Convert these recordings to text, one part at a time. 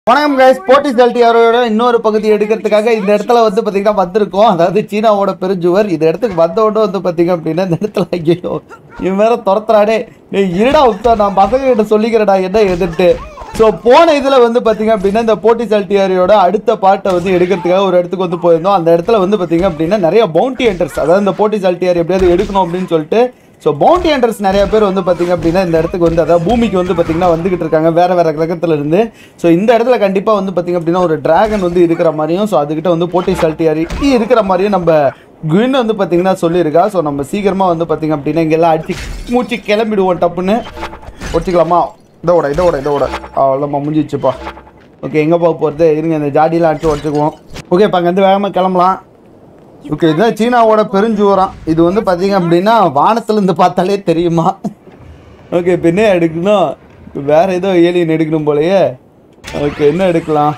வணக்கம் கைஸ் போட்டி செல்டியாரோட இன்னொரு பகுதி எடுக்கிறதுக்காக இந்த இடத்துல வந்து பார்த்தீங்கன்னா வந்திருக்கோம் அதாவது சீனாவோட பெருஞ்சுவர் இந்த இடத்துக்கு வந்த உடனே வந்து பார்த்தீங்க அப்படின்னா இந்த இடத்துல ஐயோ இவன் வேற துரத்துறாடே நீ இருடா உப்தா நான் பசங்க கிட்ட சொல்லிக்கிறேடா என்ன எதிர்த்து ஸோ போன இதில் வந்து பார்த்தீங்க அப்படின்னா இந்த போட்டி செல்டியாரியோட அடுத்த பாட்டை வந்து எடுக்கிறதுக்காக ஒரு இடத்துக்கு வந்து போயிருந்தோம் அந்த இடத்துல வந்து பார்த்தீங்க அப்படின்னா நிறைய பவுண்டி என்டர்ஸ் அதாவது இந்த போட்டி செல்டியார் எப்படியாவது எடுக்கணும் அப்படின்னு சொல்லிட்டு ஸோ பவுண்டி ஹண்டர்ஸ் நிறைய பேர் வந்து பார்த்தீங்க அப்படின்னா இந்த இடத்துக்கு வந்து அதாவது பூமிக்கு வந்து பார்த்தீங்கன்னா வந்துகிட்டு இருக்காங்க வேற வேற கிரகத்துல இருந்து ஸோ இந்த இடத்துல கண்டிப்பாக வந்து பார்த்தீங்க அப்படின்னா ஒரு டிராகன் வந்து இருக்கிற மாதிரியும் ஸோ அதுக்கிட்ட வந்து போட்டி சல்ட்டியாரி இருக்கிற மாதிரியும் நம்ம குயின் வந்து பார்த்தீங்கன்னா சொல்லியிருக்கா ஸோ நம்ம சீக்கிரமாக வந்து பார்த்தீங்க அப்படின்னா இங்கெல்லாம் அடிச்சு மூச்சு கிளம்பிடுவோம் டப்புன்னு வச்சுக்கலாமா இதோட இதோட இதோட அவ்வளோமா முடிஞ்சிச்சுப்பா ஓகே எங்கே போக போகிறது இருங்க இந்த ஜாடியெல்லாம் அடிச்சு உடச்சிக்குவோம் ஓகே இப்போ அங்கேருந்து வேகமாக கிளம்பலாம் ஓகே இதுதான் சீனாவோட பெருஞ்சுவரம் இது வந்து பார்த்தீங்க அப்படின்னா வானத்துலேருந்து பார்த்தாலே தெரியுமா ஓகே இப்போ என்ன எடுக்கணும் இப்போ வேற ஏதோ ஏலியன் எடுக்கணும் போலயே ஓகே என்ன எடுக்கலாம்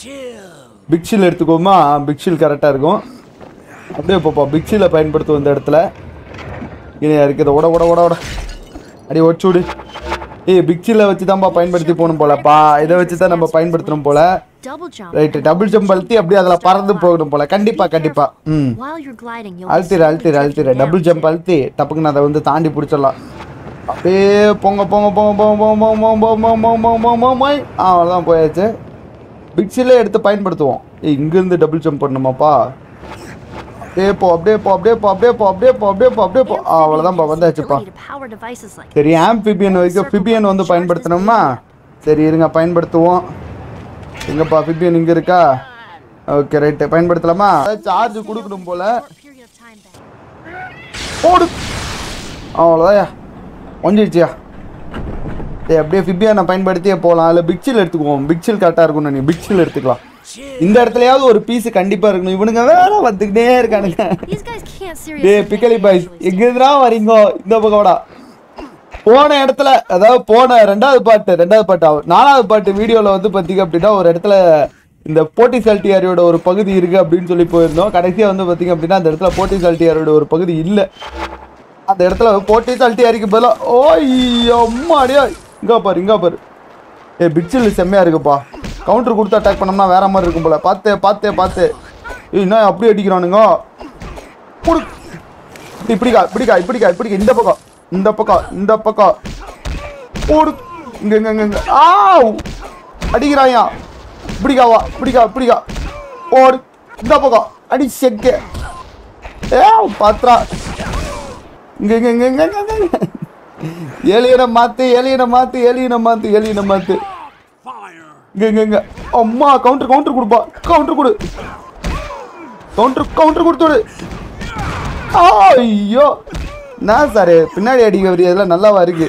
பிக்ஷில் எடுத்துக்கோமா பிக்ஷில் கரெக்டாக இருக்கும் அப்படியே போப்பா பிக்ஷில் பயன்படுத்துவோம் இந்த இடத்துல இனியா இருக்குது ஓட ஓட ஓட ஓட அடி ஒச்சு விடு ஏய் பிக்ஷில் வச்சு தான்ப்பா பயன்படுத்தி போகணும் போலப்பா இதை வச்சு தான் நம்ம பயன்படுத்தணும் போல Double jump. Right double jump அழுத்தி அப்படியே அதில் பறந்து போகணும் போல கண்டிப்பாக கண்டிப்பாக ம் While you're gliding, you'll அழுத்திர அழுத்திர அழுத்திர டபுள் ஜம்ப் அழுத்தி டப்புக்குன்னு அதை வந்து தாண்டி பிடிச்சிடலாம் அப்படியே பொங்க பொங்க பொங்க பொங்க பொங்க பொங்க பொங்க பொங்க பொங்க பொங்க பொங்க பொங்க பொங்க ஆ அவ்வளோதான் போயாச்சு பிக்ஸிலே எடுத்து பயன்படுத்துவோம் ஏய் இங்கேருந்து டபுள் ஜம்ப் பண்ணணுமாப்பா அப்படியே போ அப்படியே போ அப்படியே போ அப்படியே போ அப்படியே போ அப்படியே போ அப்படியே போ ஆ அவ்வளோதான்ப்பா வந்தாச்சுப்பா ability to power devices like சரி ஆம்பிபியன் வரைக்கும் ஃபிபியன் வந்து பயன்படுத்தணுமா சரி இருங்க பயன்படுத்துவோம் எங்கப்பா ஃபிபியன் இங்கே இருக்கா ஓகே ரைட்டு பயன்படுத்தலாமா சார்ஜ் கொடுக்கணும் போல a period of time back. போடு அவ்வளோதாயா ஒஞ்சிடுச்சியா ஏய் அப்படியே ஃபிபியானை பயன்படுத்தியே போகலாம் அதில் பிக்சில் எடுத்துக்குவோம் பிக்சில் கரெக்டாக இருக்கும்னு நீ பிக்சில் எடுத்துக்கலாம் இந்த இடத்துலயாவது ஒரு பீஸ் கண்டிப்பாக இருக்கணும் இவனுங்க வேற வந்துக்கிட்டே இருக்கானுங்க These guys can't டே seriously. பிக்கலி பாய்ஸ் எங்கேருந்துடா வரீங்கோ இந்த பக்கம்டா போன இடத்துல அதாவது போன ரெண்டாவது பாட்டு ரெண்டாவது பாட்டு ஆகும் நாலாவது பாட்டு வீடியோவில் வந்து பார்த்தீங்க அப்படின்னா ஒரு இடத்துல இந்த போட்டி சால்ட்டியாரியோட ஒரு பகுதி இருக்குது அப்படின்னு சொல்லி போயிருந்தோம் கடைசியாக வந்து பார்த்தீங்க அப்படின்னா அந்த இடத்துல போட்டி சால்ட்டியாரியோட ஒரு பகுதி இல்லை அந்த இடத்துல போட்டி சால்ட்டியாரிக்கு பதிலாக ஓ அம்மாடியா இங்கே பாரு இங்கே பாரு ஏ பிட்சில் செம்மையாக இருக்குப்பா கவுண்டர் கொடுத்து அட்டாக் பண்ணோம்னா வேற மாதிரி இருக்கும் போல பார்த்து பார்த்து பார்த்து ஏய் என்ன அப்படி அடிக்கிறானுங்க புடு இப்படி இப்படிக்கா இப்படிக்கா இப்படிக்கா இப்படிக்கா இந்த பக்கம் இந்த பக்கம் இந்த பக்கம் போடு இங்க இங்க இங்க, இங்க ஆ அடிக்கிறாயா இப்படிக்காவா இப்படிக்கா இப்படிக்கா போடு இந்த பக்கம் அடி செக்க ஏ பாத்ரா இங்க இங்க இங்க இங்க இங்க, இங்க ஏலியனை மாத்து ஏலியனை மாத்து ஏலியனை மாத்து ஏலியனை மாத்து இங்க இங்க இங்க அம்மா கவுண்டர் கவுண்டர் கொடுப்பா கவுண்டர் கொடு கவுண்டர் கவுண்டர் கொடுத்து விடு ஐயோ என்ன சார் பின்னாடி அடிக்க வரி அதெல்லாம் நல்லாவா இருக்கு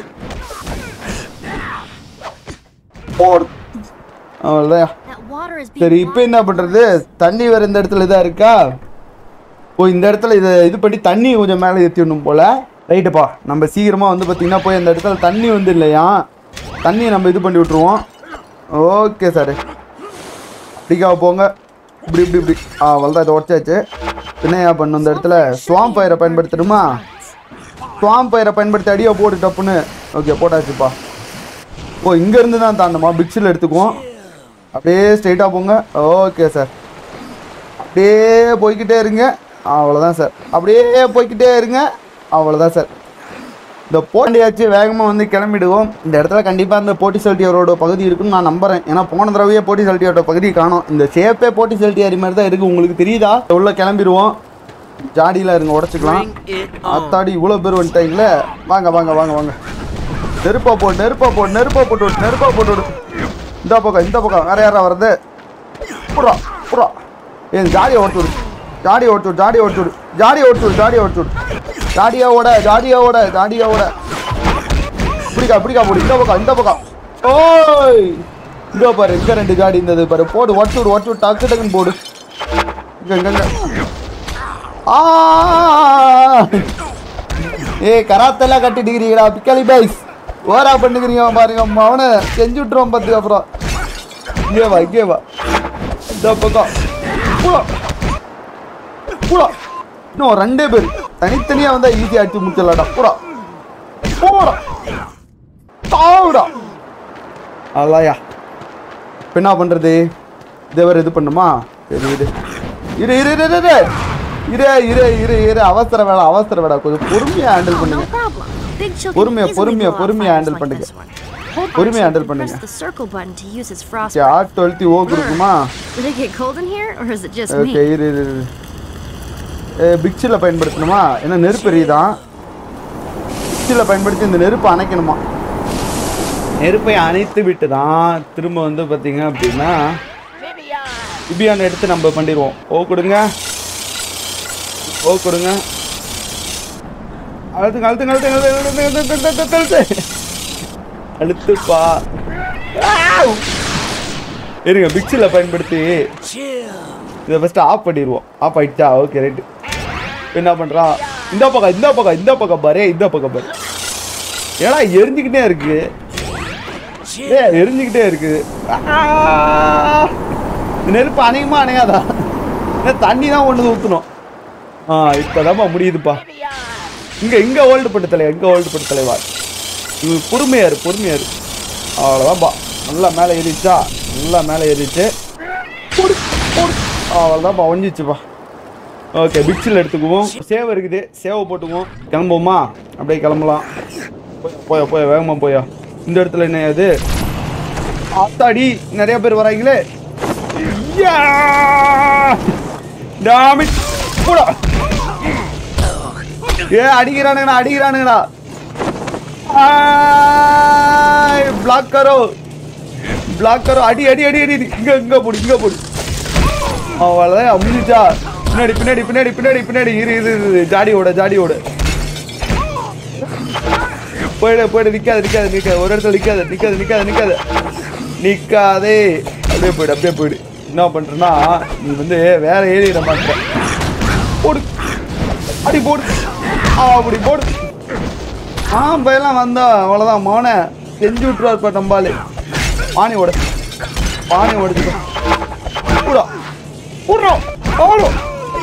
போடு அவ்வளோதான் That water is சரி being இப்போ என்ன பண்ணுறது தண்ணி வேறு இந்த இடத்துல இதாக இருக்கா ஓ இந்த இடத்துல இதை இது பண்ணி தண்ணி கொஞ்சம் மேலே ஏற்றிடணும் போல் ரைட்டுப்பா நம்ம சீக்கிரமாக வந்து பார்த்திங்கன்னா போய் அந்த இடத்துல தண்ணி வந்து இல்லையா தண்ணியை நம்ம இது பண்ணி விட்ருவோம் ஓகே சார் இப்படிக்கா போங்க இப்படி இப்படி இப்படி ஆ அவ்வளோதான் இதை உடச்சாச்சு என்னையா பண்ணும் இந்த இடத்துல ஸ்வாம் பயிரை பயன்படுத்தணுமா ஸ்வாம் பயிரை பயன்படுத்தி அடியை போட்டு டப்புன்னு ஓகே போட்டாச்சுப்பா ஓ இங்கேருந்து தான் தாண்டமா பிக்ஸில் எடுத்துக்குவோம் அப்படியே ஸ்ட்ரைட்டாக போங்க ஓகே சார் அப்படியே போய்க்கிட்டே இருங்க அவ்வளோதான் சார் அப்படியே போய்க்கிட்டே இருங்க அவ்வளோதான் சார் இந்த போண்டியாச்சு வேகமாக வந்து கிளம்பிடுவோம் இந்த இடத்துல கண்டிப்பாக இந்த போட்டி செல்ட்டியாரோட பகுதி இருக்குன்னு நான் நம்புறேன் ஏன்னா போன தடவையே போட்டி செல்ட்டியாரோட பகுதி காணும் இந்த ஷேப்பே போட்டி செல்ட்டியாரி மாதிரி தான் இருக்குது உங்களுக்கு தெரியுதா உள்ள கிளம்பிடுவோம் ஜாடியில் இருங்க உடச்சிக்கலாம் அத்தாடி இவ்வளோ பேர் வந்துட்டாங்களே வாங்க வாங்க வாங்க வாங்க நெருப்பா போடு நெருப்பா போடு நெருப்பா போட்டு விடு நெருப்பா போட்டு விடு இந்த பக்கம் இந்த பக்கம் வேற யாரா வருது புறா புறா ஏன் ஜாடியை ஓட்டு விடு ஜாடியை ஓட்டு விடு ஜாடியை ஓட்டு விடு ஜாடியை ஓட்டு விடு ஜாடியை ஓட்டு விடு ஜாடியா ஓட ஜாடியா ஓட ஜாடியா ஓட இப்படிக்கா இப்படிக்கா போடு இந்த பக்கம் இந்த பக்கம் ஓய் இதோ பாரு இங்க ரெண்டு ஜாடி இருந்தது பாரு போடு ஒட்டு விடு ஒட்டு விடு டக்கு டக்குன்னு போடு இங்க இங்க இங்க ஆ ஏய் கராத்தெல்லாம் கட்டிட்டுக்கிறீங்களா பிக்காலி பைஸ் ஓரா பண்ணுக்கிறீங்க பாருங்க அவனை செஞ்சு விட்டுருவோம் பார்த்துக்க அப்புறம் இங்கே வா இங்கே வா இந்த பக்கம் பூரா பூரா இன்னும் ரெண்டே பேர் தனித்தனியாக வந்தால் ஈஸியாக அடிச்சு முடிச்சிடலாடா பூரா பூரா தாவுடா அல்லாயா இப்போ என்ன பண்ணுறது இதை வேறு இது பண்ணுமா சரி இரு இரு இரு இரு இரு இரு இரு இரு இரு அவசர வேலை அவசர வேலை கொஞ்சம் பொறுமையாக ஹேண்டில் Oh, no பண்ணுங்க problem. Big Chill can பொறுமையா, easily பொறுமையா, blow out பொறுமையா fires handle like பண்ணுங்க. this one. Hold பொறுமையா R2 handle and பண்ணுங்க. Press the circle button to use his frost. சரி ஆர் டுவெல்த்தி ஓ இருக்குமா Did it get cold in here, or is it just okay me? இரு இரு இரு பிக்சில் பயன்படுத்தணுமா ஏன்னா நெருப்பு எரியுதான் பிக்சில் பயன்படுத்தி இந்த நெருப்பை அணைக்கணுமா நெருப்பை அணைத்து விட்டு தான் திரும்ப வந்து பார்த்தீங்க அப்படின்னா இபியான் எடுத்து நம்ம பண்ணிடுவோம் ஓ கொடுங்க ஓ கொடுங்க அழுத்துங்க அழுத்துங்க அழுத்துங்க அழுத்துங்க, அழுத்துங்க, அழுத்துங்க, அழுத்துங்க, அழுத்துங்க. அழுத்துப்பா ஆவ். இருங்க பிக்சில் பயன்படுத்தி இதை ஃபஸ்ட்டு ஆஃப் பண்ணிடுவோம் ஆஃப் ஆயிடுச்சா ஓகே ரைட்டு என்ன பண்ணுறான் இந்த பக்கம் இந்த பக்கம் இந்த பக்கம் பாரு இந்த பக்கம் பாரு ஏன்னா எரிஞ்சுக்கிட்டே இருக்கு ஏ எரிஞ்சுக்கிட்டே இருக்கு ஆ! இந்த நெருப்பு அணையுமா அணையாதா ஏன்னா தண்ணி தான் கொண்டு வந்து ஊற்றணும் ஆ இப்போதாம்மா முடியுதுப்பா இங்கே இங்கே ஓல்டு பட்டு தலைவா இங்கே ஓல்டு பட்டு தலைவா இது பொறுமையாரு பொறுமையாரு அவ்வளோதான்ப்பா நல்லா மேலே ஏறிச்சா நல்லா மேலே ஏறிச்சு போடு, போடு. அவ்வளோதான்ப்பா ஒஞ்சிச்சுப்பா ஓகே பிக்சில் எடுத்துக்குவோம் சேவ் இருக்குது சேவை போட்டுக்குவோம் கிளம்புவோமா அப்படியே கிளம்பலாம் போய் போயா போயா வேகமாக போயா இந்த இடத்துல என்ன அது ஆத்தாடி நிறைய பேர் வராங்களே யா! Damn it. போடா ஏ அடிக்கிறானுங்கடா அடிக்கிறானுங்கடா பிளாக் கரோ பிளாக் கரோ அடி அடி அடி அடி அடி. இங்க இங்க போடு இங்க போடு அவ்வளோதான் அமுஞ்சிச்சா பின்னாடி பின்னாடி பின்னாடி பின்னாடி பின்னாடி இரு இரு இரு ஜாடியோட ஜாடியோட போயிடு போயிடு நிக்காது நிக்காது நிக்காது ஒரு இடத்துல நிக்காது நிக்காது நிக்காது நிக்காது நிக்காதே அப்படியே போயிடு அப்படியே போயிடு என்ன பண்றேன்னா நீ வந்து வேற ஏறிட மாட்டேற போடு அடி போடு ஆ, அப்படி போடு ஆ பையெல்லாம் வந்தா அவ்வளோதான் மோனை செஞ்சு விட்டுருவார் இப்போ நம்பாலு பானி ஓட பானி ஓடிச்சுக்கோ கூடா கூடுறோம் அவ்வளோ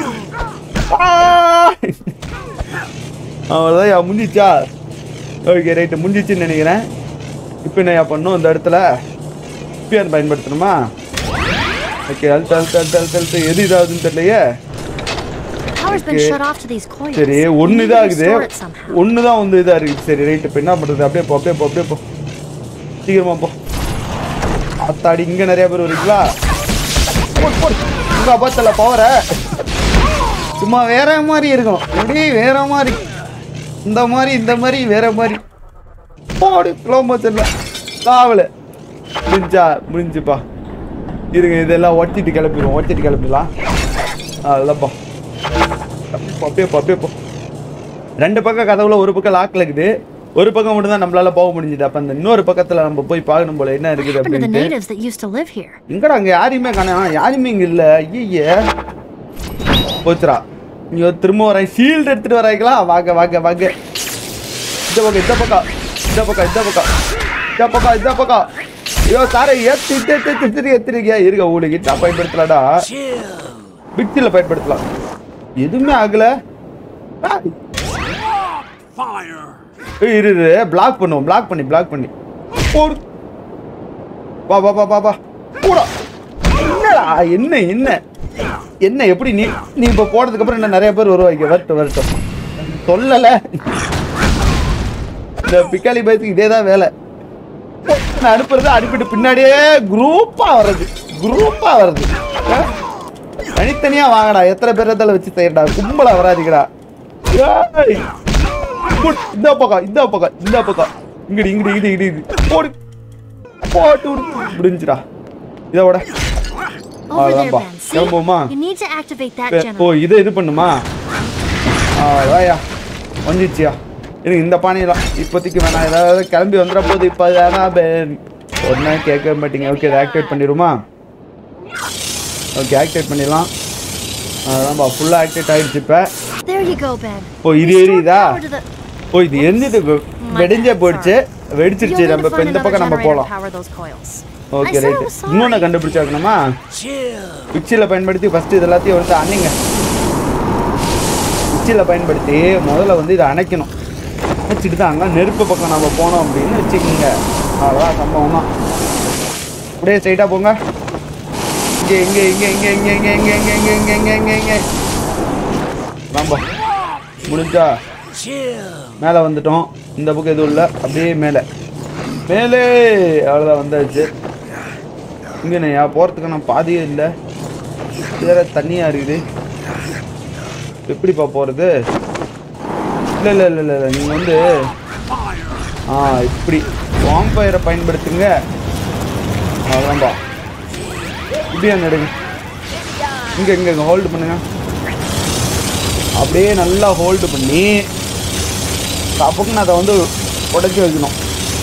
அவ்வளோதான் முடிஞ்சிச்சா ஓகே ரைட்டு முடிஞ்சிச்சுன்னு நினைக்கிறேன் இப்போ என்ன பண்ணும் இந்த இடத்துல பிஆர் பயன்படுத்தணுமா ஓகே அழுத்து அழுத்து அழுத்து அழுத்து அழுத்து எது இதாகுதுன்னு தெரியலையே Power's been Okay. shut off to these coils. சரி We ஒன்று need to இதாகுது restore it somehow. ஒன்று தான் வந்து இதாக இருக்குது சரி ரைட்டு இப்போ என்ன பண்ணுறது அப்படியே போ அப்படியே போ அப்படியே போ சீக்கிரமா போ அத்தாடி இங்கே நிறைய பேர் வரீங்களா போடு போடு உங்கள் அப்பாத்தில் பவர சும்மா வேற மாதிரி இருக்கும் எப்படி வேற மாதிரி இந்த மாதிரி இந்த மாதிரி வேற மாதிரி போடு கிலோமீட்டர்ல காவல முடிஞ்சா முடிஞ்சுப்பா இருங்க இதெல்லாம் ஒட்டிட்டு கிளம்பிடுவோம் ஒட்டிட்டு கிளம்பிடலாம் அதெல்லாம்ப்பா அப்படியே போ அப்படியே போ ரெண்டு பக்கம் கதவுல ஒரு பக்கம் லாக்ல இருக்குது ஒரு பக்கம் மட்டும் தான் நம்மளால போக முடிஞ்சுது அப்ப அந்த இன்னொரு பக்கத்துல நம்ம போய் பார்க்கணும் போல என்ன இருக்குது What happened to the அப்படின்ட்டு natives that used to live here? எங்கடா அங்க யாரையுமே காணோம் யாருமே இங்க இல்ல ஐயே போச்சுரா நீ திரும்ப வரேன் ஷீல்டு எடுத்துட்டு வராங்களா வாங்க வாங்க வாங்க இந்த பக்கம் இந்த பக்கம் இந்த பக்கம் இந்த பக்கம் இந்த பக்கம் இந்த பக்கம் ஐயோ சாரே ஏத்து ஏத்து ஏத்து ஏத்து ஏத்துறீங்க இருங்க உங்களுக்கு என்ன பயன்படுத்தலாடா பிக்சில பயன்படுத்தலாம் எதுவுமே ஆகல ஆ, ஏய், இரு இரு பிளாக் பண்ணுவோம் பிளாக் பண்ணி பிளாக் பண்ணி போடு வா வா வா வா வா போடா என்னடா என்ன என்ன என்ன எப்படி நீ நீ இப்போ போனதுக்கு அப்புறம் இன்னும் நிறைய பேர் வருவாங்க வரட்டும் வரட்டும் சொல்லல இந்த பிக்காலி பயத்துக்கு இதே தான் வேலை நான் அனுப்புறது அனுப்பிட்டு பின்னாடியே குரூப்பா வர்றது குரூப்பா வர்றது ஆ? தனித்தனியா வாங்கடா எத்தனை பேர் இருந்தாலும் வச்சு செய்யடா கும்பலா வராதீங்கடா ஏய். போடு. இந்த பக்கம் இந்த பக்கம் இந்த பக்கம் இங்கடி இங்கடி இது இது இது போடு போட்டு விடு முடிஞ்சுடா இதோட Over there, அவ்வளோதான்ப்பா Ben. See? கிளம்புவோமா You need to activate that O generator. இதை இது பண்ணுமா அவ்வளோதாயா வந்துச்சியா எனக்கு இந்த பானையெல்லாம் இப்போதைக்கு வேணாம் ஏதாவது கிளம்பி வந்துட போகுது இப்போ அதான் ஒன்றா கேட்க மாட்டீங்க ஓகே இதை ஆக்டிவேட் பண்ணிடுமா ஓகே ஆக்டிவேட் பண்ணிடலாம் அதான்ப்பா ஃபுல்லாக ஆக்டிவேட் ஆகிடுச்சு இப்போ There you go, Ben. ஓ இது Restore எரியுதா power to the- ஓ இது எரிஞ்சது வெ- வெடிஞ்சே போயிடுச்சு வெடிச்சிருச்சு You'll need நம்ம to இப்போ find இந்த another பக்கம் நம்ம generator to போகலாம் power those coils. I okay said I right was sorry. இன்னொன்று கண்டுபிடிச்சாக்கணுமா மிக்சியில் பயன்படுத்தி ஃபஸ்ட்டு இது எல்லாத்தையும் வந்து அணைங்க மிக்சியில் பயன்படுத்தி முதல்ல வந்து இதை அணைக்கணும் அணைச்சிட்டு தான் அங்கே நெருப்பு பக்கம் நம்ம போனோம் அப்படின்னு வச்சுக்கோங்க அவ்வளோதான் சம்பவம் தான் அப்படியே ஸ்ட்ரைட்டாக போங்க இங்கே இங்கே இங்கே இங்கே இங்கே இங்கே இங்கே இங்கே இங்கே இங்கே இங்கே இங்கே இங்கே நம்ம முடிஞ்சா மேலே வந்துட்டோம் இந்த பக்கம் எதுவும் இல்லை அப்படியே மேலே மேலே அவ்வளோதான் வந்தாச்சு இங்கே நான் போகிறதுக்கு நான் பாதியே இல்லை வேற தண்ணியாக இருக்குது எப்படிப்பா போகிறது இல்லை இல்லை இல்லை இல்லை நீங்கள் வந்து ஆ இப்படி வாம்பயரை பயன்படுத்துங்க அவ்வளோதான்பா இப்படியே நடுங்க இங்கே இங்கே இங்கே ஹோல்டு பண்ணுங்க அப்படியே நல்லா ஹோல்டு பண்ணி அப்போக்கு அதை வந்து உடச்சி வைக்கணும்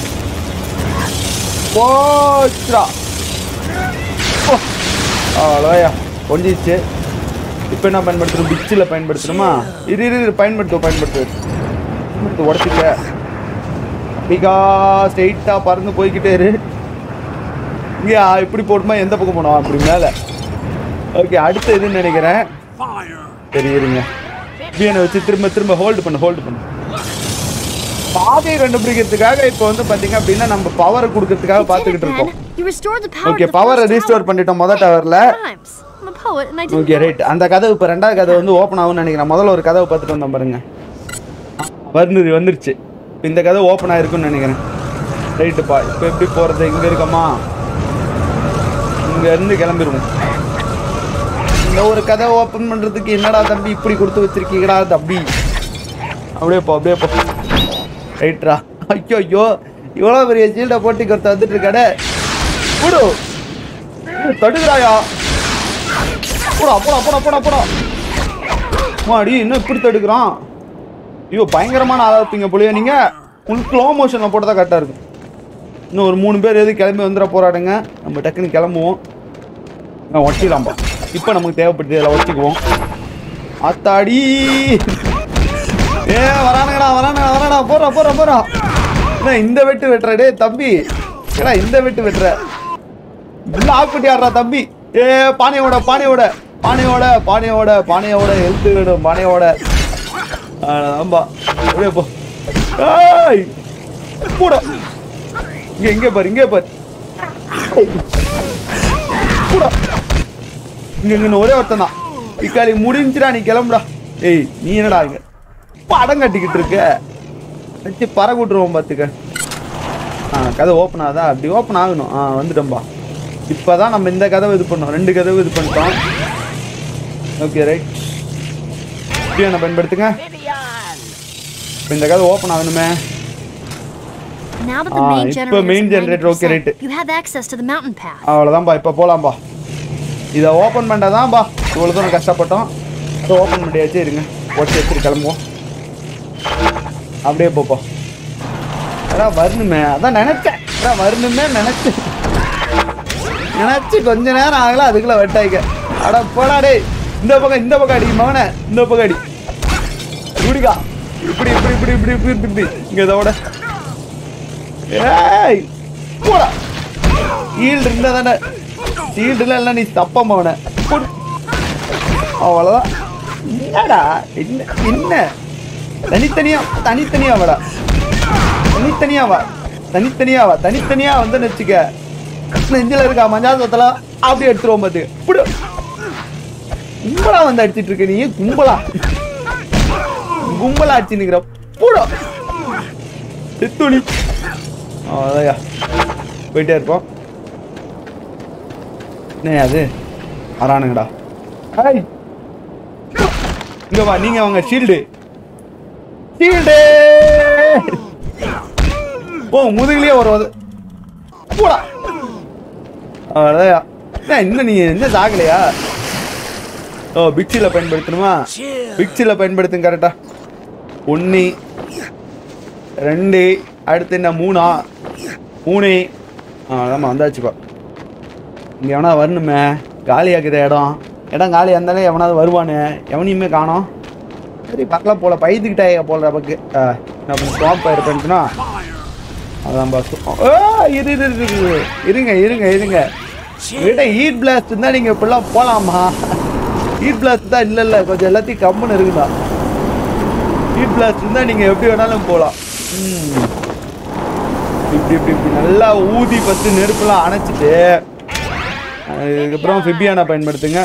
போச்சுடா ஓ, அவ்வளோயா ஒஞ்சிச்சு இப்போ என்ன பயன்படுத்தணும் பிச்சில் பயன்படுத்தணுமா இரு இரு இரு, பயன்படுத்து பயன்படுத்து பயன்படுத்து உடச்சிக்க அப்படிக்கா ஸ்ட்ரெயிட்டாக பறந்து போய்கிட்டே இரு இங்கே இப்படி போட்டுமா எந்த பக்கம் போனோம் அப்படி மேலே ஓகே அடுத்து எதுன்னு நினைக்கிறேன் சரி இருங்க பிஎனை வச்சு திரும்ப திரும்ப ஹோல்டு பண்ணு ஹோல்டு பண்ணு பாதையை கண்டுபிடிக்கிறதுக்காக இப்போ வந்து பார்த்தீங்க அப்படின்னா நம்ம பவரை கொடுக்கறதுக்காக You did it, பார்த்துக்கிட்டு இருக்கோம் Ben. You restored the power okay to the பவரை first ரீஸ்டோர் tower. பண்ணிட்டோம் மொதல் டவரில் Times. I'm a poet and I didn't okay know right அந்த கதவு இப்போ ரெண்டாவது கதவு வந்து ஓப்பன் ஆகும்னு நினைக்கிறேன் முதல்ல ஒரு கதவை பார்த்துட்டு வந்தோம் பாருங்க வந்து வந்துருச்சு இப்ப இந்த கதவு ஓப்பன் ஆயிருக்கும்னு நினைக்கிறேன் ரைட்டுப்பா இப்போ எப்படி போகிறது இங்கே இருக்கோமா இங்க இருந்து கிளம்பிடுவோம் இந்த ஒரு கதவை ஓப்பன் பண்ணுறதுக்கு என்னடா தம்பி இப்படி கொடுத்து வச்சிருக்கீங்கடா தம்பி அப்படியே போ அப்படியே போ ரைட்ரா ஐயோ ஐயோ இவ்வளோ பெரிய சீல்டை போட்டி கொடுத்து வந்துட்டு இருக்காடே விடு தடுக்கிறாயா போடா போடா போடா போடா போடா மாடி இன்னும் இப்படி தடுக்கிறான் ஐயோ பயங்கரமான ஆளா இருப்பீங்க போலியா நீங்க உங்களுக்கு ஸ்லோ மோஷனில் போட்டு தான் கரெக்டாக இருக்கும் இன்னும் ஒரு மூணு பேர் எது கிளம்பி வந்துட போராடுங்க நம்ம டக்குன்னு கிளம்புவோம் நான் ஒட்டிடலாம்ப்பா இப்போ நமக்கு தேவைப்படுது அதில் ஒட்டிக்குவோம் அத்தாடி ஏ வரானுங்கடா வரானுங்கடா வராடா போறா போறா போறா என்ன இந்த வெட்டு வெட்டுற டேய் தம்பி ஏடா இந்த வெட்டு வெட்டுற பிளாக் பண்ணி ஆடுறா தம்பி ஏ பானையோட பானையோட பானையோட பானையோட பானையோட ஹெல்த் வேணும் பானையோட ஆம்பா அப்படியே போ ஏய் கூட இங்க இங்க பாரு இங்கே பாரு கூட இங்க இங்க ஒரே ஒருத்தன் தான் இக்காலி முடிஞ்சுடா நீ கிளம்புடா ஏய் நீ என்னடா இங்க படம் கட்டிக்கிட்டு இருக்க வச்சு பற விட்டுருவோம் பார்த்துக்க ஆ கதை ஓப்பன் ஆகுதா அப்படி ஓப்பன் ஆகணும் ஆ வந்துட்டோம்பா இப்போ தான் நம்ம இந்த கதவை இது பண்ணோம் ரெண்டு கதவு இது பண்ணிட்டோம் ஓகே ரைட் இப்படியான பயன்படுத்துங்க இப்போ இந்த கதை ஓப்பன் ஆகணுமே Now that the Ah, main இப்ப generator main is generator, okay, 90%, right. you have access to the mountain path. அவ்வளோதான்பா இப்போ போகலாம்பா இதை ஓப்பன் பண்ணாதான்பா இவ்வளோ தூரம் கஷ்டப்பட்டோம் அதை ஓப்பன் பண்ணியாச்சு இருங்க ஓட்டி வச்சுட்டு கிளம்புவோம் அப்படியே போப்பா அதான் வரணுமே அதான் நினைச்சேன் அதான் வரணுமே நினைச்சேன் நினைச்சு கொஞ்ச நேரம் ஆகல அதுக்குள்ள வெட்டாய்க்க அட போடா டேய் இந்த பக்கம் இந்த பக்கம் அடி மகனே இந்த பக்கம் அடி இப்படிக்கா இப்படி இப்படி இப்படி இப்படி இப்படி இப்படி இப்படி இங்க இதோட ஏய் போடா ஈல்டு இருந்தா தானே ஈல்டுல இல்லை நீ தப்பம் அவனை போடு. அவ்வளோதான் என்னடா என்ன என்ன தனித்தனியா தனித்தனியா வாடா தனித்தனியா வா தனித்தனியா வா தனித்தனியா வந்து வச்சுக்க நெஞ்சில இருக்கா மஞ்சள் சத்தல அப்படியே எடுத்துருவோம் பார்த்து இப்படி கும்பலா வந்து அடிச்சிட்டு இருக்க நீ கும்பலா கும்பலா அடிச்சு நிக்கிற பூடா செத்துணி அவ்வளோதையா போயிட்டே இருப்போம் என்ன அது வரானுங்கடா ஹாய் இங்க வா நீங்க வாங்க ஷீல்டு ஷீல்டு ஓ முதுகுலயே ஒரு உத- போடா அவ்வளோதையா என்ன இன்னும் நீ என்ன சாகலையா ஓ பிக்சியில் பயன்படுத்தணுமா பிக்சியில் பயன்படுத்துங்க கரெக்டா ஒன்று ரெண்டு அடுத்து என்ன மூணா மூணு ஆ அதாம்மா வந்தாச்சுப்பா இங்கே எவனா வரணுமே காலியாக்குற இடம் இடம் காலியாக இருந்தாலே எவனாவது வருவானு எவனையுமே காணோம் சரி பார்க்கலாம் போல பயந்துக்கிட்டாய போல நமக்கு ஆ, நம்ம ஸ்வாப் பயிர் பண்ணிட்டுனா அதான் பார்த்து ஓ இரு இரு இரு, இரு இருங்க இருங்க இருங்க விட ஹீட் பிளாஸ்ட் இருந்தால் நீங்கள் இப்படிலாம் போகலாமா ஹீட் பிளாஸ்ட் தான் இல்லை இல்லை கொஞ்சம் எல்லாத்தையும் கம்முன்னு இருக்குதா ஹீட் பிளாஸ்ட் இருந்தால் நீங்கள் எப்படி வேணாலும் போகலாம் ம் இப்படி இப்படி இப்படி நல்லா ஊதி ஃபஸ்ட்டு நெருப்புலாம் அணைச்சிட்டு அதுக்கப்புறம் ஃபிபியானா பயன்படுத்துங்க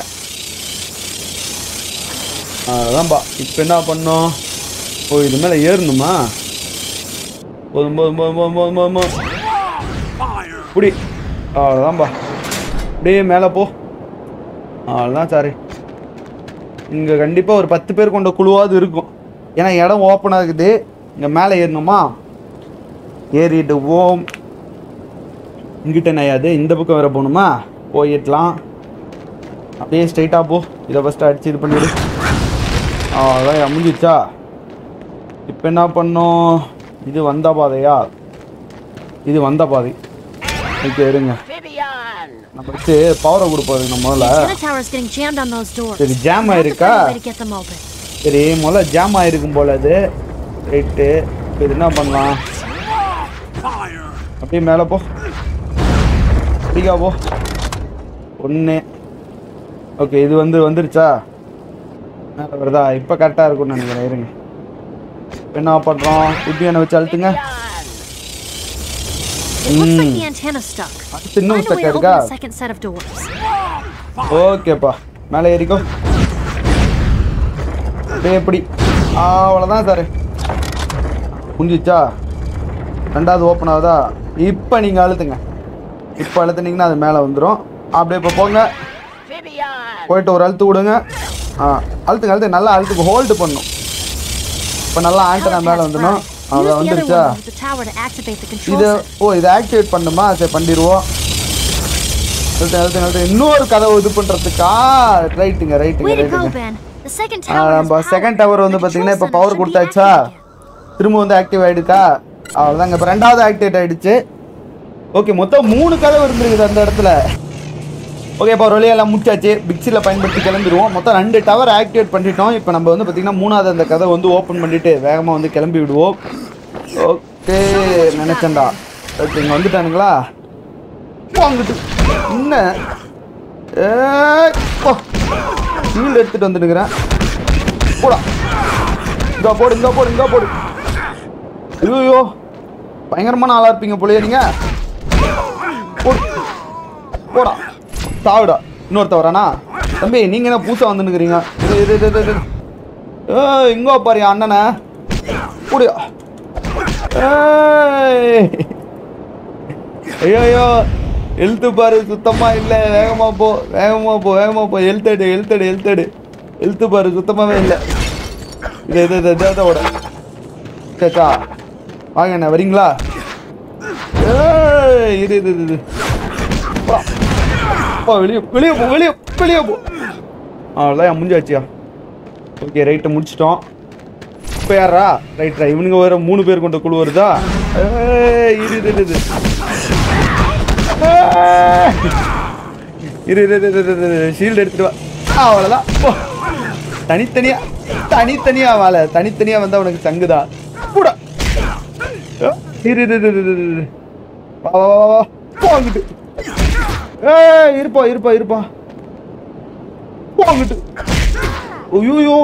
அதான்பா இப்போ என்ன பண்ணோம் ஓ இது மேலே ஏறணுமா போதும் போதும் போதும் போதும் போதும் போதும் போதும் இப்படி அவ்வளோதான்பா அப்படியே மேலே போ அவ்வளோதான் சாரி இங்கே கண்டிப்பாக ஒரு பத்து பேர் கொண்ட குழுவாவது இருக்கும் ஏன்னா இடம் ஓப்பன் ஆகுது இங்கே மேலே ஏறணுமா ஏறிட்டு ஓம் இங்கிட்ட நையாது இந்த பக்கம் வேற போகணுமா போயிடலாம் அப்படியே ஸ்ட்ரைட்டாக போ இதை ஃபஸ்ட்டு அடிச்சு இது பண்ணிவிடு அவ்வளோதான் முடிஞ்சிச்சா இப்போ என்ன பண்ணோம் இது வந்த பாதையா இது வந்த பாதை ஓகே இருங்க நம்ம வச்சு பவரை கொடுப்போம் நம்ம முதல்ல The antenna tower is getting jammed on those doors. சரி ஜாம் I have to ஆயிருக்கா find a way to get them open. சரி முதல்ல ஜாம் ஆயிருக்கும் போல அது ரைட்டு இப்போ இது என்ன பண்ணலாம் அப்படியே மேலே போ அப்படிக்கா போ ஒன்று ஓகே இது வந்து வந்துருச்சா மேலே வருதா இப்போ கரெக்டாக இருக்கும்னு நினைக்கிறேன் இருங்க இப்ப என்ன பண்ணுறோம் இப்படி என்ன வச்சு அழுத்துங்க It looks like the antenna stuck. அடுத்து இன்னும் Find a way stuck to open இருக்கா the second set of doors. ஓகேப்பா மேலே ஏறிக்கோ அப்படியே எப்படி அவ்வளோதான் சார் முடிஞ்சிச்சா ரெண்டாவது ஓப்பன் ஆகுதா இப்போ நீங்கள் அழுத்துங்க இப்போ அழுத்துனீங்கன்னா அது மேலே வந்துடும் அப்படியே இப்போ போங்க போயிட்டு ஒரு அழுத்து விடுங்க ஆ அழுத்துங்க அழுத்துங்க நல்லா அழுத்துக்கு ஹோல்டு பண்ணும் இப்போ நல்லா ஆண்டனா மேலே Telepat's வந்துடும் right. Use அவ்வளோ the other வந்துருச்சா one with the tower to activate the control இது center. ஓ இதை ஆக்டிவேட் பண்ணுமா சரி பண்ணிடுவோம் அழுத்து அழுத்து அழுத்து இன்னொரு கதவை இது பண்ணுறதுக்கா ரைட்டுங்க ரைட்டுங்க Way to go, ரைட்டுங்க Ben. The second tower has நம்ம power. செகண்ட் டவர் வந்து The பார்த்தீங்கன்னா இப்போ control power center should be கொடுத்தாச்சா active again. திரும்ப வந்து ஆக்டிவ் ஆகிடுக்கா அவ்வளோதாங்க இப்போ ரெண்டாவது ஆக்டிவேட் ஆகிடுச்சு ஓகே மொத்தம் மூணு கதவு இருந்துருக்குது அந்த இடத்துல ஓகே இப்போ ஒரு வழியாக எல்லாம் முடிச்சாச்சு பிக்சியில் பயன்படுத்தி கிளம்பிடுவோம் மொத்தம் ரெண்டு டவர் ஆக்டிவேட் பண்ணிட்டோம் இப்போ நம்ம வந்து பார்த்திங்கன்னா மூணாவது அந்த கதை வந்து ஓப்பன் பண்ணிவிட்டு வேகமாக வந்து கிளம்பி விடுவோம் ஓகே நினச்சேன்டா ஓகே இங்கே வந்துட்டானுங்களா வாங்கிட்டு என்ன ஏ ஷீல்டு எடுத்துகிட்டு வந்துட்டுக்கிறேன் போடா இங்க போடு இங்க போடு இங்க போடு ஐயோ பயங்கரமான ஆளா இருப்பீங்க போலயே நீங்க போடு போடா சாவுடா இன்னொருத்த வரானா தம்பி நீங்க என்ன புதுசா வந்து நிக்கிறீங்க இது இது இது இது ஏ இங்க பாரு என் அண்ணனை போடியா ஏய் ஐயோ ஐயோ எழுத்து பாரு சுத்தமா இல்லை வேகமா போ வேகமா போ வேகமா போ எழுத்தடு எழுத்தடு எழுத்தடு எழுத்து பாரு சுத்தமாவே இல்லை இது இது இது இது இதோட சேச்சா வாங்க அண்ணா வரீங்களா ஏய் இது இது இது, இது போ. போ வெளியே வெளியே போ வெளியே வெளியே போ அவ்வளோதான் முடிஞ்சாச்சியா ஓகே ரைட்டை முடிச்சிட்டோம் இப்போ யாரா ரைட்ரா இவனுங்க வேற மூணு பேர் கொண்ட குழு வருதா ஏய், இரு இரு இரு, இரு ஏய். இரு இரு இரு, இரு இரு, இரு ஷீல்டு எடுத்துட்டு வா அவ்வளோதான் போ தனித்தனியா தனித்தனியா வாழ தனித்தனியா வந்தா உனக்கு தங்குதா கூட இரு இரு இரு, இரு, இரு, இரு. வா வா வா, வா வா போங்கிட்டு ஏய் இருப்பா இருப்பா இருப்பா போங்கிட்டு ஐயோ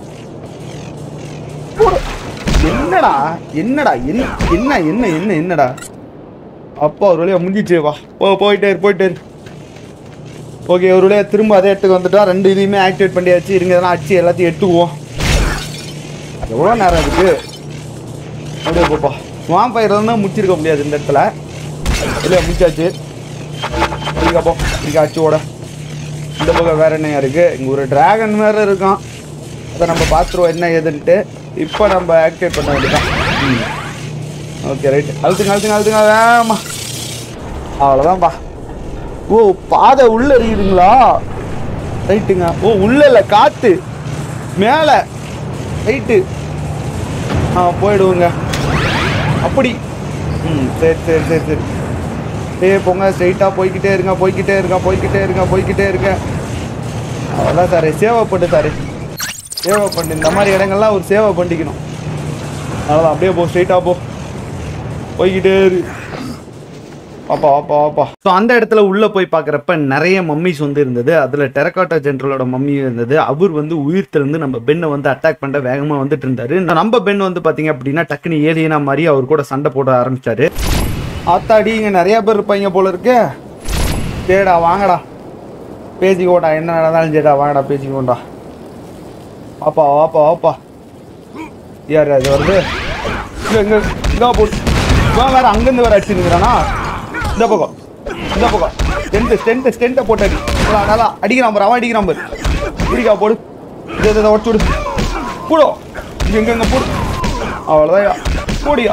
என்னடா என்னடா என்ன என்ன என்ன என்ன என்னடா அப்பா ஒரு வழியா முடிஞ்சிச்சு வா போ போயிட்டே இரு போயிட்டே இரு ஓகே ஒரு வழியா திரும்ப அதே இடத்துக்கு வந்துட்டோம் ரெண்டு இதையுமே ஆக்டிவேட் பண்ணியாச்சு இருங்க இதெல்லாம் அடிச்சு எல்லாத்தையும் எடுத்துக்குவோம் எவ்வளோ நேரம் இருக்கு அப்படியே போப்பா ஸ்வாம் பயிர் தான் முடிச்சிருக்க முடியாது இந்த இடத்துல இல்லையா முடிச்சாச்சு சரிக்கா போ சரிக்கா அடிச்சு ஓட இந்த பக்கம் வேற என்ன இருக்கு இங்கே ஒரு டிராகன் வேற இருக்கான் அதை நம்ம பார்த்துருவோம் என்ன ஏதுன்ட்டு இப்போ நம்ம ஆக்டிவேட் பண்ண வேண்டியதான் ஓகே ரைட் அழுத்துங்க அழுத்துங்க அழுத்துங்க வேமா அவ்வளோதான்ப்பா ஓ பாதை உள்ள இருக்குதுங்களா ரைட்டுங்க ஓ உள்ள இல்லை காத்து மேலே ரைட்டு ஆ போயிடுவோங்க அப்படி ம் சரி சரி சரி சரி டே போங்க ஸ்ட்ரைட்டாக போய்க்கிட்டே இருங்க போய்க்கிட்டே இருங்க போய்க்கிட்டே இருங்க போய்க்கிட்டே இருங்க அவ்வளோதான் சார் சேவை பண்ணு சார் சேவை பண்ணு இந்த மாதிரி இடங்கள்லாம் ஒரு சேவை பண்ணிக்கணும் அவ்வளோதான் அப்படியே போ ஸ்ட்ரைட்டாக போ போய்கிட்டே இரு பாப்பா வாப்பா வாப்பா ஸோ அந்த இடத்துல உள்ள போய் பார்க்குறப்ப நிறைய மம்மிஸ் வந்து இருந்தது அதில் டெரகாட்டா ஜென்ரலோட மம்மி இருந்தது அவர் வந்து உயிர்த்திலிருந்து நம்ம பெண்ணை வந்து அட்டாக் பண்ண வேகமாக வந்துட்டு இருந்தாரு நம்ம பெண் வந்து பார்த்தீங்க அப்படின்னா டக்குனு ஏலியனா மாதிரி அவர் கூட சண்டை போட ஆரம்பிச்சாரு ஆத்தாடி இங்கே நிறைய பேர் இருப்பாங்க போல இருக்கு சரிடா வாங்கடா பேசிக்கோடா என்ன நடந்தாலும் சரிடா வாங்கடா பேசிக்கோண்டா வாப்பா வாப்பா வாப்பா யார் அது வருது இங்க இங்க இதா போட்டு இவன் வேற அங்கேருந்து வேற அடிச்சுருக்கிறானா இந்த பக்கம் இந்த பக்கம் ஸ்டென்ட் ஸ்டென்ட் ஸ்டென்ட்டை போட்டு அடி நல்லா, நல்லா அடிக்கிறான் பாரு அவன் அடிக்கிறான் பாரு பிடிக்கா போடு இதை இதை உடச்சு விடு போடு இங்க இங்க இங்க போடு அவ்வளோதான் போடியா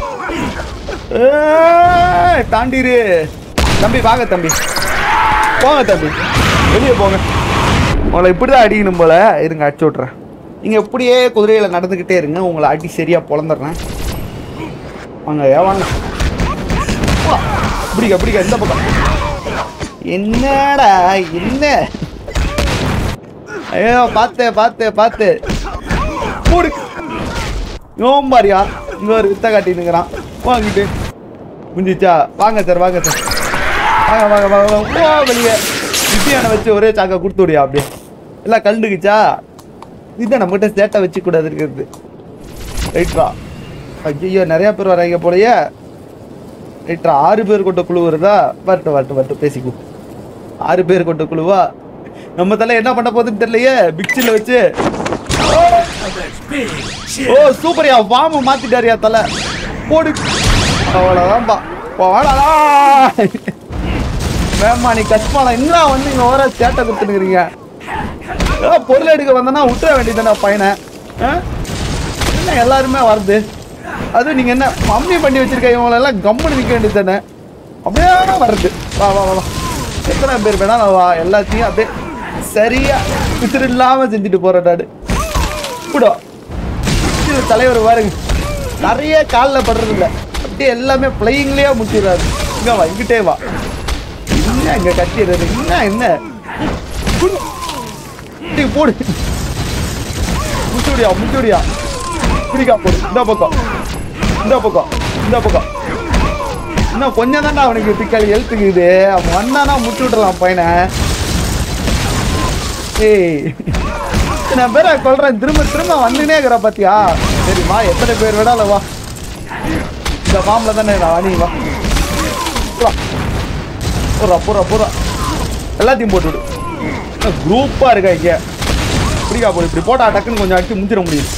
ஏய், தாண்டிரு தம்பி வாங்க தம்பி போங்க தம்பி வெளியே போங்க உங்களை இப்படி தான் அடிக்கணும் போல இருங்க அடிச்சு விட்றேன் நீங்கள் இப்படியே குதிரையில் நடந்துக்கிட்டே இருங்க உங்களை அடி சரியாக பொழந்துடுறேன் வாங்க ஏன் வாங்க வா. பிடிக்க பிடிக்க இந்த பக்கம் என்னடா என்ன ஐயோ பார்த்து பார்த்து பார்த்து போடு நோம்பாரியா இங்க ஒரு வித்த காட்டினுங்கிறான் வாங்கிட்டு முடிஞ்சிச்சா வாங்க சார் வாங்க சார் வாங்க வாங்க வாங்க வாங்க வா வெளியே வித்தியான வச்சு ஒரே சாக்கை கொடுத்து விடியா அப்படியே எல்லாம் கண்டுக்குச்சா இதுதான் நம்மகிட்ட சேட்டை வச்சு கூடாது இருக்கிறது ரைட்ரா ஐயோ நிறைய பேர் வராங்க போலயே ரைட்ரா ஆறு பேர் கொண்ட குழு வருதா வரட்டும் வரட்டும் வரட்டும் பேசிக்குவோம் ஆறு பேர் கொண்ட குழுவா நம்ம தலை என்ன பண்ண போகுதுன்னு தெரியலையே பிக்சில் வச்சு ஓ சூப்பர்யா வாம மாத்திட்டாரியா தலை போடு அவ்வளோதான்பா போடா மேம்மா நீ கஷ்டமான என்ன வந்து இங்க ஓர சேட்டை கொடுத்துருக்கிறீங்க ஏதோ பொருள் எடுக்க வந்தனா விட்டுற வேண்டியதானே பையனை ஆ? என்ன எல்லாருமே வருது அது நீங்க என்ன மம்மி பண்ணி வச்சிருக்க இவங்களை எல்லாம் கம்முன்னு நிக்க வேண்டியது தானே அப்படியே வருது வா வா வா வா எத்தனை பேர் வேணாலும் வா எல்லாத்தையும் அப்படியே சரியா விசிறு இல்லாம செஞ்சுட்டு போறேன் நாடு கூட இது தலைவர் பாருங்க நிறைய காலில் படுறது இல்ல அப்படியே எல்லாமே பிளையிங்லயே முடிச்சிடுறாரு இங்க வா இங்கிட்டே வா என்ன இங்க கட்டிடுறது என்ன என்ன குடு. டேய், போடு முச்சுடியா முச்சுடியா பிடிக்கா போடு இந்த பக்கம் இந்த பக்கம் இந்த பக்கம் இன்னும் கொஞ்சம் தான்டா அவனுக்கு திக்காளி எழுத்துக்குது அவன் வந்தானா முச்சு விட்டுறலாம் பையனை ஏய் நான் பேரை கொள்றேன் திரும்ப திரும்ப வந்துனே இருக்கிற பாத்தியா சரிம்மா எத்தனை பேர் வேணாலும் வா இந்த மாமலை தானே நான் நீ வா வா. போறா போறா போறா எல்லாத்தையும் போட்டு விடு குரூப்பா இருக்கா இங்க இப்படிக்கா போடு இப்படி போட்டா டக்குன்னு கொஞ்சம் அடிச்சு முடிச்சிட முடியும்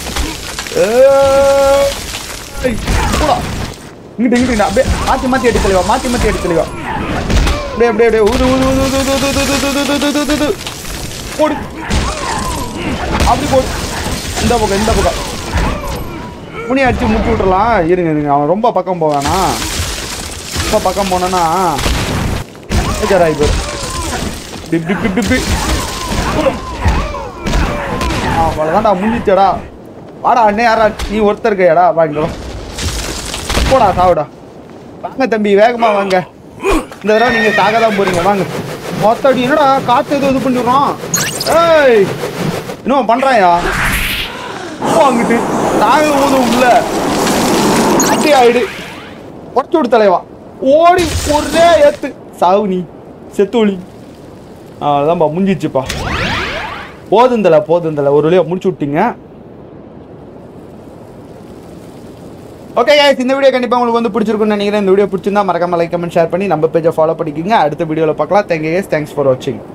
ஏய், போடா. இங்கிட்டு இங்கிட்டு அப்படியே மாத்தி மாத்தி அடி தெளிவா மாத்தி மாத்தி அடி தெளிவா அப்படியே அப்படியே அப்படியே ஊது ஊது ஊது ஊது ஊது ஊது ஊது ஊது ஊது ஊது ஊது ஊது போடு அப்படி போடு இந்த பக்கம் இந்த பக்கம் முனி அடிச்சு முடிச்சு விட்டுறலாம் இருங்க இருங்க அவன் ரொம்ப பக்கம் போவானா ரொம்ப பக்கம் போனானா பேஜாராகி போயிடும் டிப் டிப் டிப் டிப்பி அவ்வளோதான்டா முடிஞ்சிச்சடா வாடா அண்ணே யாரா நீ ஒருத்தர் இருக்கையாடா வாங்கிக்கோ போடா சாவுடா வாங்க தம்பி வேகமா வாங்க இந்த தடவை நீங்க சாக தான் போறீங்க வாங்க மொத்தடி என்னடா காத்து எதுவும் இது பண்ணிடுறோம் ஏய் இன்னும் பண்றாயா வாங்கிட்டு நாங்க ஊதும் உள்ள அப்படி ஆயிடு உடச்சு விடு தலைவா ஓடி ஒரே ஏத்து சாவு நீ செத்தோழி அவ்வளோதான்ப்பா முடிஞ்சிச்சுப்பா போதுந்தல போதுந்தல ஒரு வழியாக முடிச்சு விட்டீங்க ஓகே guys இந்த வீடியோ கண்டிப்பாக உங்களுக்கு வந்து பிடிச்சிருக்குன்னு நினைக்கிறேன் இந்த வீடியோ பிடிச்சிருந்தா மறக்காம லைக் கமெண்ட் ஷேர் பண்ணி நம்ம பேஜை ஃபாலோ பண்ணிக்கோங்க அடுத்த வீடியோவில் பார்க்கலாம் தேங்க்யூ guys தேங்க்ஸ் ஃபார் வாட்சிங்